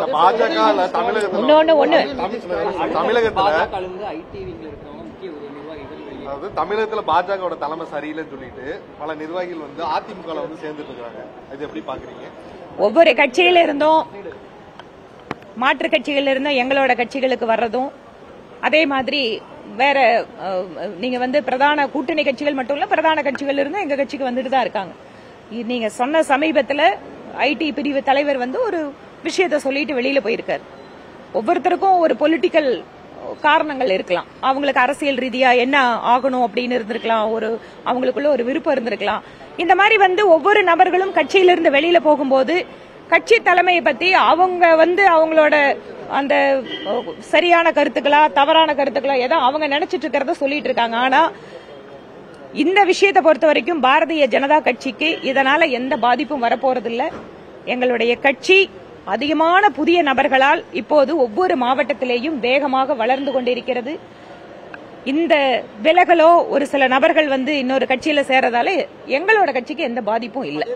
பாஜக தமிழகத்துல இன்னொன்னு ஒண்ணு தமிழகத்துல பாஜக இருந்து ஐடி விங்ல இருக்கிறவங்க முக்கிய ஒரு நிர்வாகிகள் வெளியே அதாவது தமிழகத்துல பாஜகவோட தலைமை சரியில்லைன்னு சொல்லிட்டு பல நிர்வாகிகள் வந்து அதிமுக வந்து சேர்ந்துட்டு இருக்காங்க இது எப்படி பாக்குறீங்க ஒவ்வொரு கட்சியில இருந்தும் மாற்று கட்சிகள் இருந்தும் எங்களோட கட்சிகளுக்கு வர்றதும் அதே மாதிரி வேற அஹ், நீங்க வந்து பிரதான கூட்டணி கட்சிகள் மட்டும் இல்ல பிரதான கட்சிகள் இருந்தும் எங்க கட்சிக்கு வந்துட்டு தான் இருக்காங்க இ- நீங்க சொன்ன சமீபத்துல ஐடி பிரிவு தலைவர் வந்து ஒரு விஷயத்த சொல்லிட்டு வெளியில போயிருக்காரு ஒவ்வொருத்தருக்கும் ஒரு பொலிட்டிக்கல் காரணங்கள் இருக்கலாம் அவங்களுக்கு அரசியல் ரீதியா என்ன ஆகணும் அப்படின்னு இருந்திருக்கலாம் ஒரு அவங்களுக்குள்ள ஒரு விருப்பம் இருந்திருக்கலாம் இந்த மாதிரி வந்து ஒவ்வொரு நபர்களும் கட்சியிலிருந்து வெளியில போகும்போது கட்சி தலைமையை பத்தி அவங்க வந்து அவங்களோட அந்த அஹ், சரியான கருத்துக்களா தவறான கருத்துக்களா ஏதோ அவங்க நினைச்சிட்டு இருக்கிறத சொல்லிட்டு இருக்காங்க ஆனா இந்த விஷயத்தை பொறுத்த வரைக்கும் பாரதிய ஜனதா கட்சிக்கு இதனால எந்த பாதிப்பும் வரப்போறதில்ல எங்களுடைய கட்சி அதிகமான புதிய நபர்களால் இப்போது ஒவ்வொரு மாவட்டத்திலேயும் வேகமாக வளர்ந்து கொண்டிருக்கிறது இந்த விலகலோ ஒரு சில நபர்கள் வந்து இன்னொரு கட்சியில சேரதால எங்களோட கட்சிக்கு எந்த பாதிப்பும் இல்லை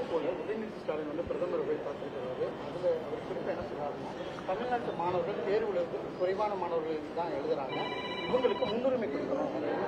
தமிழ்நாட்டு மாணவர்கள் தேர்வுல குறைவான மாணவர்கள் தான் எழுதுறாங்க இவங்களுக்கு முன்னுரிமை கொடுக்கணும்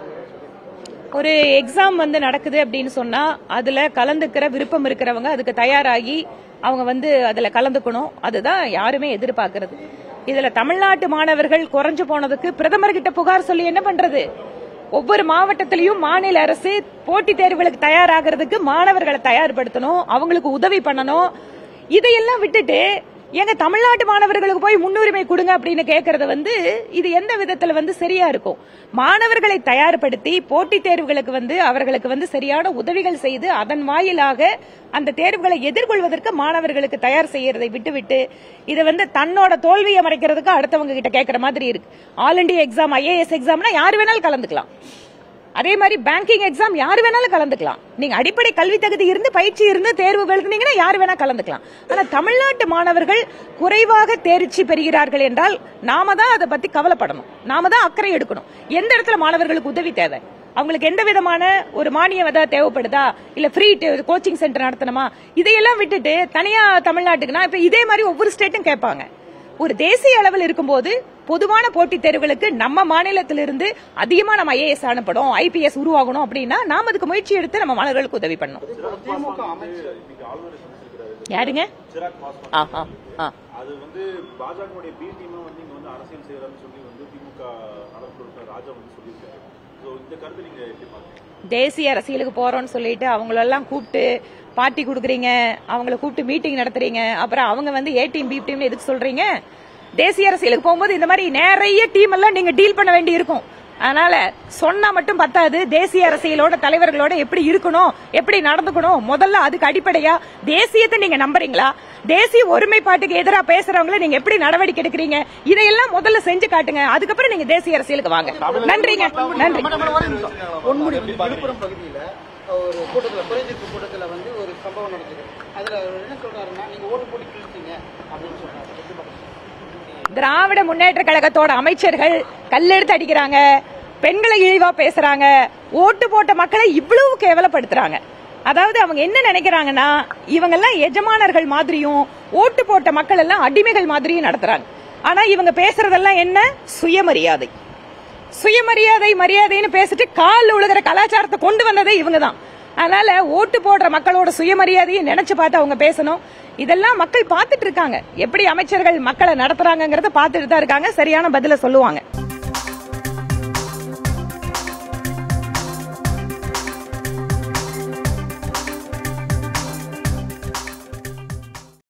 ஒரு எக்ஸாம் வந்து நடக்குது அப்படின்னு சொன்னா அதுல கலந்துக்கிற விருப்பம் இருக்கிறவங்க அதுக்கு தயாராகி அவங்க வந்து அதுல கலந்துக்கணும் அதுதான் யாருமே எதிர்பார்க்கறது இதுல தமிழ்நாட்டு மாணவர்கள் குறைஞ்சு போனதுக்கு பிரதமர் கிட்ட புகார் சொல்லி என்ன பண்றது ஒவ்வொரு மாவட்டத்திலையும் மாநில அரசு போட்டித் தேர்வுகளுக்கு தயாராகிறதுக்கு மாணவர்களை தயார்படுத்தணும் அவங்களுக்கு உதவி பண்ணணும் இதையெல்லாம் விட்டுட்டு எங்க தமிழ்நாட்டு மாணவர்களுக்கு போய் முன்னுரிமை கொடுங்க அப்படின்னு கேட்கறது வந்து இது எந்த விதத்துல வந்து சரியா இருக்கும் மாணவர்களை தயார்படுத்தி போட்டித் தேர்வுகளுக்கு வந்து அவர்களுக்கு வந்து சரியான உதவிகள் செய்து அதன் வாயிலாக அந்த தேர்வுகளை எதிர்கொள்வதற்கு மாணவர்களுக்கு தயார் செய்யறதை விட்டுவிட்டு இது வந்து தன்னோட தோல்வியை மறைக்கிறதுக்கு அடுத்தவங்க கிட்ட கேட்கற மாதிரி இருக்கு ஆல் இண்டியா எக்ஸாம் ஐஏஎஸ் எக்ஸாம்னா யார் வேணாலும் கலந்துக்கலாம் அதே மாதிரி பேங்கிங் எக்ஸாம் யார் வேணாலும் கலந்துக்கலாம் நீங்க அடிப்படை கல்வி தகுதி இருந்து பயிற்சி இருந்து தேர்வு எழுதுனீங்கன்னா யார் வேணா கலந்துக்கலாம் ஆனா தமிழ்நாட்டு மாணவர்கள் குறைவாக தேர்ச்சி பெறுகிறார்கள் என்றால் நாம தான் அதை பத்தி கவலைப்படணும் நாம தான் அக்கறை எடுக்கணும் எந்த இடத்துல மாணவர்களுக்கு உதவி தேவை அவங்களுக்கு எந்த விதமான ஒரு மானியம் ஏதாவது தேவைப்படுதா இல்ல ஃப்ரீ கோச்சிங் சென்டர் நடத்தணுமா இதையெல்லாம் விட்டுட்டு தனியா தமிழ்நாட்டுக்குன்னா இப்ப இதே மாதிரி ஒவ்வொரு ஸ்டேட்டும் கேட்பாங்க ஒரு தேசிய அளவில் இருக்கும்போது பொதுவான போட்டித் தேர்வுகளுக்கு நம்ம மாநிலத்திலிருந்து அதிகமா நம்ம ஐஏஎஸ் அனுப்பணும் ஐபிஎஸ் உருவாகணும் அப்படின்னா நாம அதுக்கு முயற்சி எடுத்து நம்ம மாணவர்களுக்கு உதவி பண்ணணும் திமுக அமைச்சர் யாருங்க ஆ, ஆ, ஆ. அது வந்து பாஜகவுடைய பி டீமா வந்து இங்க வந்து அரசியல் செய்யறாருன்னு சொல்லி வந்து திமுக நலன் ராஜா வந்து சொல்லியிருக்காரு ஸோ இந்த கருத்து நீங்க எப்படி பாக்குறீங்க தேசிய அரசியலுக்கு போறோம்னு சொல்லிட்டு அவங்களெல்லாம் கூப்பிட்டு பார்ட்டி கொடுக்குறீங்க அவங்கள கூப்பிட்டு மீட்டிங் நடத்துறீங்க அப்புறம் அவங்க வந்து ஏ டீம் பி டீம்னு எதுக்கு சொல்றீங்க தேசிய அரசியலுக்கு போகும்போது இந்த மாதிரி நிறைய டீம் எல்லாம் நீங்க டீல் பண்ண வேண்டி இருக்கும் அதனால சொன்னா மட்டும் பத்தாது தேசிய அரசியலோட தலைவர்களோட எப்படி இருக்கணும் எப்படி நடந்துக்கணும் முதல்ல அதுக்கு அடிப்படையா தேசியத்தை நீங்க நம்புறீங்களா தேசிய ஒருமைப்பாட்டுக்கு எதிராக பேசுறவங்கள நீங்க எப்படி நடவடிக்கை எடுக்கிறீங்க இதையெல்லாம் முதல்ல செஞ்சு காட்டுங்க அதுக்கப்புறம் நீங்க தேசிய அரசியலுக்கு வாங்க நன்றிங்க நன்றி பொன்முடி விழுப்புரம் பகுதியில ஒரு கூட்டத்துல குறைதீர்ப்பு கூட்டத்துல வந்து ஒரு சம்பவம் நடந்தது அதுல அவர் என்ன சொல்றாருன்னா நீங்க ஓட்டு போட்டு கிழிச்சிங்க அப்படின்னு சொல்றாரு எப்படி பார்க்கறீங்க? திராவிட முன்னேற்ற கழகத்தோட அமைச்சர்கள் கல்லெடுத்து அடிக்கிறாங்க பெண்களை இழிவா பேசுறாங்க ஓட்டு போட்ட மக்களை இவ்வளவு கேவலப்படுத்துறாங்க அதாவது அவங்க என்ன நினைக்கிறாங்கன்னா இவங்க எல்லாம் எஜமானர்கள் மாதிரியும் ஓட்டு போட்ட மக்கள் எல்லாம் அடிமைகள் மாதிரியும் நடத்துறாங்க ஆனா இவங்க பேசுறதெல்லாம் என்ன சுயமரியாதை சுயமரியாதை மரியாதைன்னு பேசிட்டு கால் உழுகிற கலாச்சாரத்தை கொண்டு வந்ததே இவங்க தான் அதனால ஓட்டு போடுற மக்களோட சுயமரியாதையை நினைச்சு பார்த்து அவங்க பேசணும் இதெல்லாம் மக்கள் பார்த்துட்டு இருக்காங்க எப்படி அமைச்சர்கள் மக்களை நடத்துறாங்கங்கறத பார்த்துட்டு தான் இருக்காங்க சரியான பதில சொல்லுவாங்க